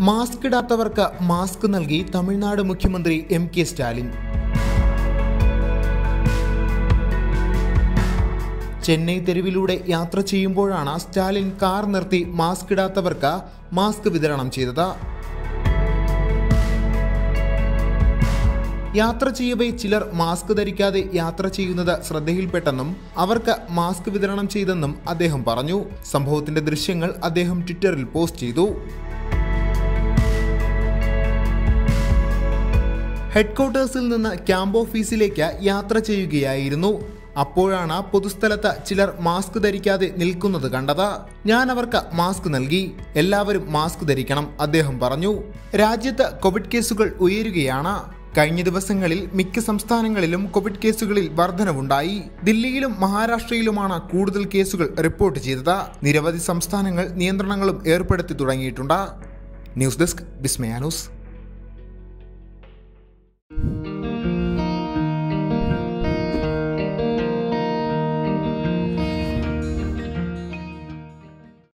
mask ഇടാത്തവർക്ക് mask നൽകി തമിഴ്നാട് മുഖ്യമന്ത്രി എം കെ സ്റ്റാലിൻ ചെന്നൈ തെരുവിലൂടെ യാത്ര ചെയ്യുമ്പോഴാണ് സ്റ്റാലിൻ കാർ നിർത്തി മാസ്ക് ഇടാത്തവർക്ക് മാസ്ക് വിതരണം ചെയ്തത് യാത്ര ചെയ്യവേ ചിലർ മാസ്ക് ധരിക്കാതെ യാത്ര ചെയ്യുന്നത് ശ്രദ്ധയിൽപ്പെട്ടെന്നും അവർക്ക് മാസ്ക് വിതരണം ചെയ്തെന്നും അദ്ദേഹം പറഞ്ഞു സംഭവത്തിന്റെ ദൃശ്യങ്ങൾ അദ്ദേഹം ട്വിറ്ററിൽ പോസ്റ്റ് ചെയ്തു ഹെഡ്ക്വാർട്ടേഴ്സിൽ നിന്ന് ക്യാമ്പ് ഓഫീസിലേക്ക് യാത്ര ചെയ്യുകയായിരുന്നു അപ്പോഴാണ് പൊതുസ്ഥലത്ത് ചിലർ മാസ്ക് ധരിക്കാതെ നിൽക്കുന്നത് കണ്ടത് ഞാൻ അവർക്ക് മാസ്ക് നൽകി എല്ലാവരും മാസ്ക് ധരിക്കണം അദ്ദേഹം പറഞ്ഞു രാജ്യത്ത് കോവിഡ് കേസുകൾ ഉയരുകയാണ് കഴിഞ്ഞ ദിവസങ്ങളിൽ മിക്ക സംസ്ഥാനങ്ങളിലും കോവിഡ് കേസുകളിൽ വർധനവുണ്ടായി ദില്ലിയിലും മഹാരാഷ്ട്രയിലുമാണ് കൂടുതൽ കേസുകൾ റിപ്പോർട്ട് ചെയ്തത് നിരവധി സംസ്ഥാനങ്ങൾ നിയന്ത്രണങ്ങളും ഏർപ്പെടുത്തി തുടങ്ങിയിട്ടുണ്ട് ന്യൂസ് ഡെസ്ക് വിസ്മയാനൂസ്